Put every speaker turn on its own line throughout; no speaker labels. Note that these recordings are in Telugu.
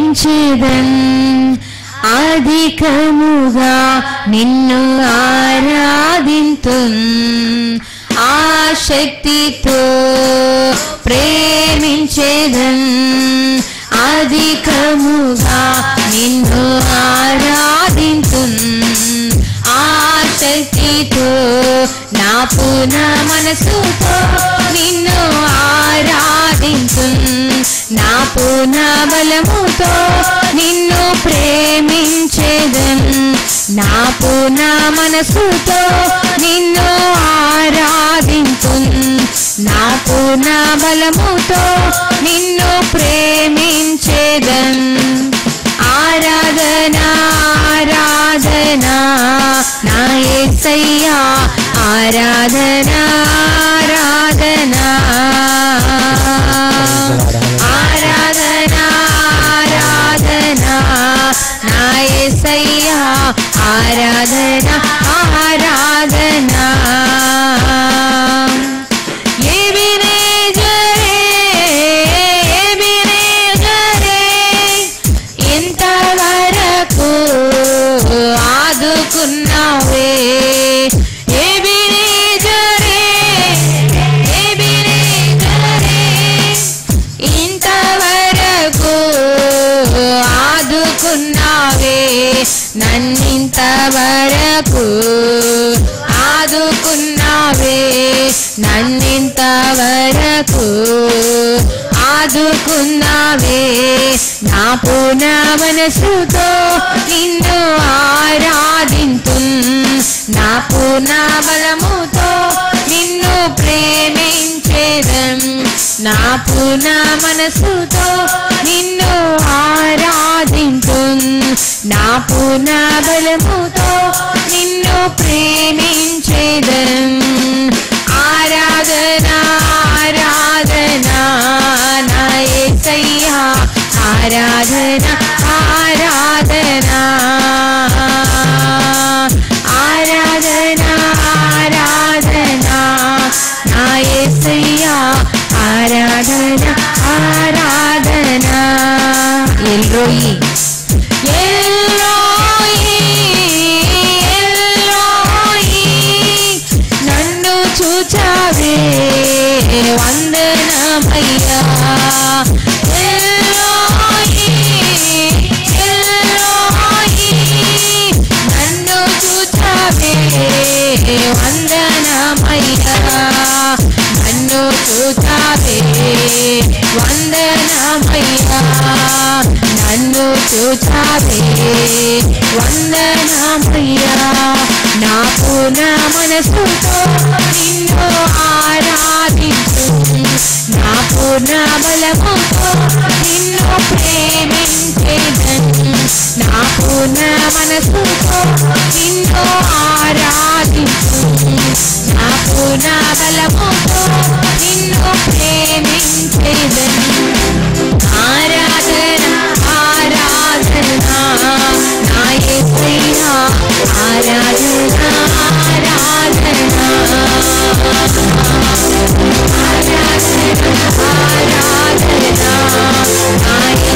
ప్రేమించేదన్ అధికముగా నిన్ను ఆరాధింతున్ ఆశక్తితో ప్రేమించేదన్ అధికముగా నిన్ను ఆరాధింతున్ ఆశక్తితో నా పున మనసుతో నిన్ను ఆరాధింతున్ నా పున బలముతో నిన్ను ప్రేమించేదన్ నా పున మనసుతో నిన్ను ఆరాధింతున్ నా పున బలముతో నిన్ను ప్రేమించేదన్ ఆరాధన ఆరాధన నా యేసయ్యా ఆరాధన ఆరాధన ఆరాధన ఆరాధన నా యేసయ్యా ఆరాధన ఆరాధన ఎబినేజరే, ఎబినేజరే, ఇంతవరకు ఆదుకున్నావే ఎబినేజరే, ఎబినేజరే, ఇంతవరకు ఆదుకున్నావే నన్నింతవరకు ఆదుకున్నావే నన్నింతవరకు ఆదుకున్నావే నా పూర్ణ మనసుతో నిన్ను ఆరాధింతు నా పూర్ణ బలముతో నిన్ను ప్రేమించేదం నా పూర్ణ మనసుతో నిన్ను ఆరాధింతు నా పూర్ణ బలముతో నిన్ను ప్రేమించేదం ఆరాధన ఆరాధన నా యేసయ్యా ఆరాధన ఆరాధన ఆరాధన ఆరాధన నా యేసయ్యా ఆరాధన ఆరాధన ఎల్రోయి ఎల్రోయి ఎల్రోయి నన్ను చూచావే వందనమయ్యా ఎల్రోయి ఎల్రోయి నన్ను చూచావే వందనమయ్యా నన్ను చూచావే వందనమయ్యా నన్ను చూచావే వందనమయ్యా నా పూర్ణ మనసుతో నిన్ను ఆరాధించు నా పూర్ణ బలముతో నిన్ను ప్రేమించేదను నా పూర్ణ మనసుతో నిన్ను ఆరాధించు నా పూర్ణ బలముతో నిన్ను ప్రేమించేదను ఆరాధన ఆరాధన నా యేసయ్యా ఆరాధన ఆరాధన ఆరాధన ఆరాధన నా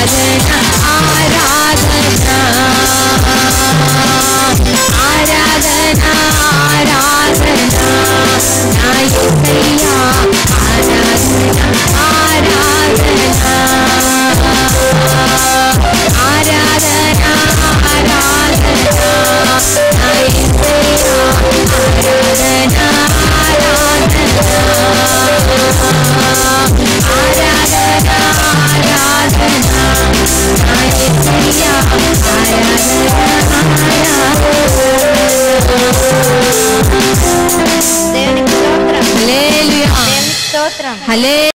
దేవునికి స్తోత్రం
హల్లెలూయా
దేవునికి స్తోత్రం
హల్లే